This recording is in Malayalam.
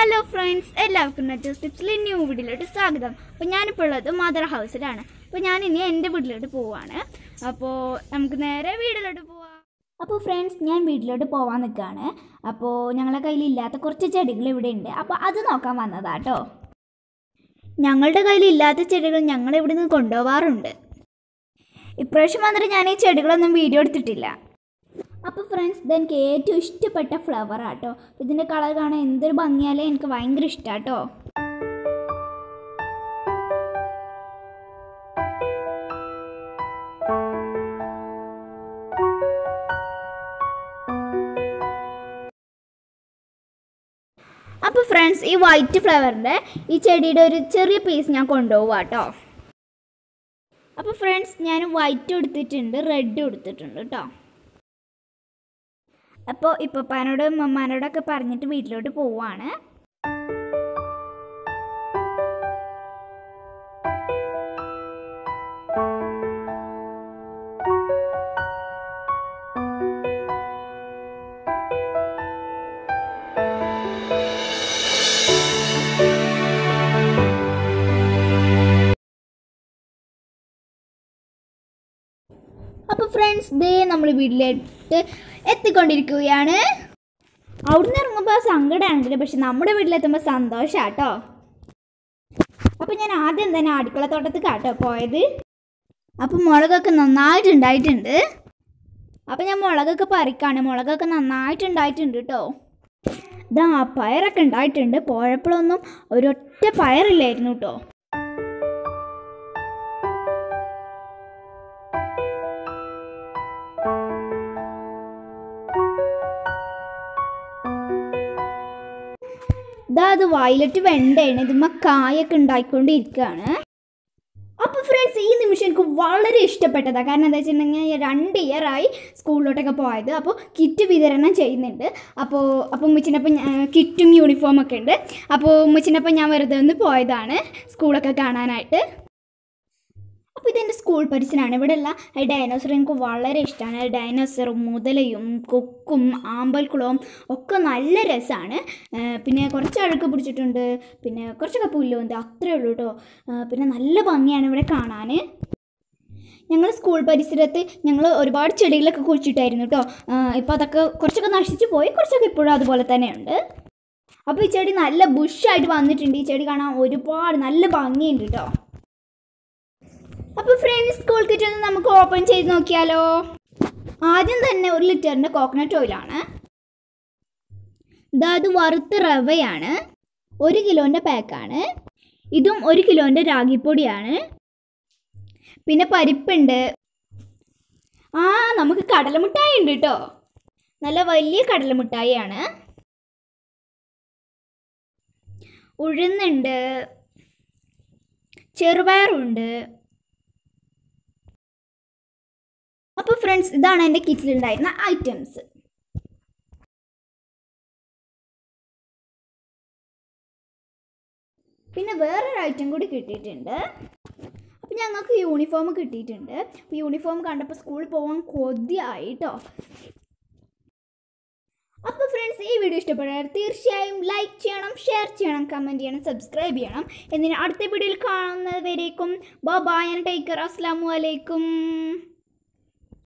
ഹലോ ഫ്രണ്ട്സ് എല്ലാവർക്കും നെറ്റോസ് ടിപ്സിലെ ന്യൂ വീഡിയോയിലോട്ട് സ്വാഗതം അപ്പോൾ ഞാനിപ്പോൾ ഉള്ളത് മദർ ഹൗസിലാണ് അപ്പോൾ ഞാൻ ഇനി എൻ്റെ വീട്ടിലോട്ട് പോവാണ് അപ്പോൾ നമുക്ക് നേരെ വീട്ടിലോട്ട് പോവാം അപ്പോൾ ഫ്രണ്ട്സ് ഞാൻ വീട്ടിലോട്ട് പോവാൻ നിൽക്കുകയാണ് അപ്പോൾ ഞങ്ങളെ കയ്യിൽ ഇല്ലാത്ത കുറച്ച് ചെടികൾ ഇവിടെ ഉണ്ട് അപ്പോൾ അത് നോക്കാൻ വന്നതാട്ടോ ഞങ്ങളുടെ കയ്യിൽ ഇല്ലാത്ത ചെടികൾ ഞങ്ങൾ ഇവിടെ നിന്ന് കൊണ്ടുപോകാറുണ്ട് ഇപ്രാവശ്യം വന്നിട്ട് ഞാൻ ഈ ചെടികളൊന്നും വീഡിയോ എടുത്തിട്ടില്ല അപ്പോൾ ഫ്രണ്ട്സ് ഇത് എനിക്ക് ഏറ്റവും ഇഷ്ടപ്പെട്ട ഫ്ലവർ ആട്ടോ ഇതിൻ്റെ കളർ കാണാൻ എന്തൊരു ഭംഗിയാലേ എനിക്ക് ഭയങ്കര ഇഷ്ടമാട്ടോ അപ്പോൾ ഫ്രണ്ട്സ് ഈ വൈറ്റ് ഫ്ലവറിൻ്റെ ഈ ചെടിയുടെ ഒരു ചെറിയ പീസ് ഞാൻ കൊണ്ടുപോവാം കേട്ടോ അപ്പോൾ ഫ്രണ്ട്സ് ഞാൻ വൈറ്റ് എടുത്തിട്ടുണ്ട് റെഡ് എടുത്തിട്ടുണ്ട് കേട്ടോ അപ്പോൾ ഇപ്പപ്പാനോടും മമ്മാനോടൊക്കെ പറഞ്ഞിട്ട് വീട്ടിലോട്ട് പോവാണ് അപ്പോൾ ഫ്രണ്ട്സ് ദേ നമ്മൾ വീട്ടിലോട്ട് എത്തിക്കൊണ്ടിരിക്കുകയാണ് അവിടുന്ന് ഇറങ്ങുമ്പോൾ സങ്കടമാണെങ്കിൽ പക്ഷെ നമ്മുടെ വീട്ടിലെത്തുമ്പോൾ സന്തോഷാട്ടോ അപ്പോൾ ഞാൻ ആദ്യം തന്നെ അടുക്കള തോട്ടത്തിൽ കാട്ടോ പോയത് അപ്പോൾ മുളകൊക്കെ നന്നായിട്ടുണ്ടായിട്ടുണ്ട് അപ്പോൾ ഞാൻ മുളകൊക്കെ പറിക്കാണ് മുളകൊക്കെ നന്നായിട്ടുണ്ടായിട്ടുണ്ട് കേട്ടോ ഇതാ പയറൊക്കെ ഉണ്ടായിട്ടുണ്ട് പോയപ്പോഴൊന്നും ഒരൊറ്റ പയറില്ലായിരുന്നു കേട്ടോ ഇതാ അത് വയലറ്റ് വെണ്ടയാണ് ഇതുമ്മ കായൊക്കെ ഉണ്ടായിക്കൊണ്ടിരിക്കുകയാണ് അപ്പോൾ ഫ്രണ്ട്സ് ഈ നിമിഷം എനിക്ക് വളരെ ഇഷ്ടപ്പെട്ടതാണ് കാരണം എന്താ വെച്ചിട്ടുണ്ടെങ്കിൽ ഞാൻ രണ്ട് ഇയറായി സ്കൂളിലോട്ടൊക്കെ പോയത് അപ്പോൾ കിറ്റ് വിതരണം ചെയ്യുന്നുണ്ട് അപ്പോൾ അപ്പോൾ ഉമ്മച്ചിനപ്പം കിറ്റും യൂണിഫോമൊക്കെ ഉണ്ട് അപ്പോൾ ഉമ്മച്ചിനപ്പം ഞാൻ വെറുതെ ഒന്ന് പോയതാണ് സ്കൂളൊക്കെ കാണാനായിട്ട് അപ്പോൾ ഇതെൻ്റെ സ്കൂൾ പരിസരമാണ് ഇവിടെയുള്ള ഈ ഡൈനോസർ എനിക്ക് വളരെ ഇഷ്ടമാണ് ഡൈനോസറും മുതലയും കൊക്കും ആമ്പൽക്കുളവും ഒക്കെ നല്ല രസമാണ് പിന്നെ കുറച്ച് അഴുക്ക് പിടിച്ചിട്ടുണ്ട് പിന്നെ കുറച്ചൊക്കെ പുല്ലുണ്ട് അത്രേ ഉള്ളൂ കേട്ടോ പിന്നെ നല്ല ഭംഗിയാണ് ഇവിടെ കാണാൻ ഞങ്ങൾ സ്കൂൾ പരിസരത്ത് ഞങ്ങൾ ഒരുപാട് ചെടികളൊക്കെ കുഴിച്ചിട്ടായിരുന്നു കേട്ടോ ഇപ്പോൾ അതൊക്കെ കുറച്ചൊക്കെ നശിച്ചു പോയി കുറച്ചൊക്കെ ഇപ്പോഴും അതുപോലെ തന്നെയുണ്ട് അപ്പോൾ ഈ ചെടി നല്ല ബുഷായിട്ട് വന്നിട്ടുണ്ട് ഈ ചെടി കാണാൻ ഒരുപാട് നല്ല ഭംഗിയുണ്ട് കേട്ടോ അപ്പോൾ ഫ്രണ്ട്സ് സ്കൂൾ കിറ്റ് ഒന്ന് നമുക്ക് ഓപ്പൺ ചെയ്ത് നോക്കിയാലോ ആദ്യം തന്നെ ഒരു ലിറ്ററിൻ്റെ കോക്കനട്ട് ഓയിലാണ് ഇതാ അത് വറുത്ത റവയാണ് ഒരു കിലോൻ്റെ പാക്കാണ് ഇതും ഒരു കിലോൻ്റെ രാഗിപ്പൊടിയാണ് പിന്നെ പരിപ്പുണ്ട് ആ നമുക്ക് കടലമിഠായി ഉണ്ട് കേട്ടോ നല്ല വലിയ കടലമിഠായിയാണ് ഉഴുന്നുണ്ട് ചെറുപയറുണ്ട് അപ്പോൾ ഫ്രണ്ട്സ് ഇതാണ് എൻ്റെ കിറ്റിലുണ്ടായിരുന്ന ഐറ്റംസ് പിന്നെ വേറൊരു ഐറ്റം കൂടി കിട്ടിയിട്ടുണ്ട് അപ്പോൾ ഞങ്ങൾക്ക് യൂണിഫോം കിട്ടിയിട്ടുണ്ട് അപ്പോൾ യൂണിഫോം കണ്ടപ്പോൾ സ്കൂളിൽ പോകാൻ കൊതിയായി കേട്ടോ അപ്പോൾ ഫ്രണ്ട്സ് ഈ വീഡിയോ ഇഷ്ടപ്പെട്ടാൽ തീർച്ചയായും ലൈക്ക് ചെയ്യണം ഷെയർ ചെയ്യണം കമൻറ്റ് ചെയ്യണം സബ്സ്ക്രൈബ് ചെയ്യണം എന്നിട്ട് അടുത്ത വീഡിയോയിൽ കാണുന്നത് വരേക്കും ബൈ ആൻഡ് ടേക്കർ അസ്സാം വലൈക്കും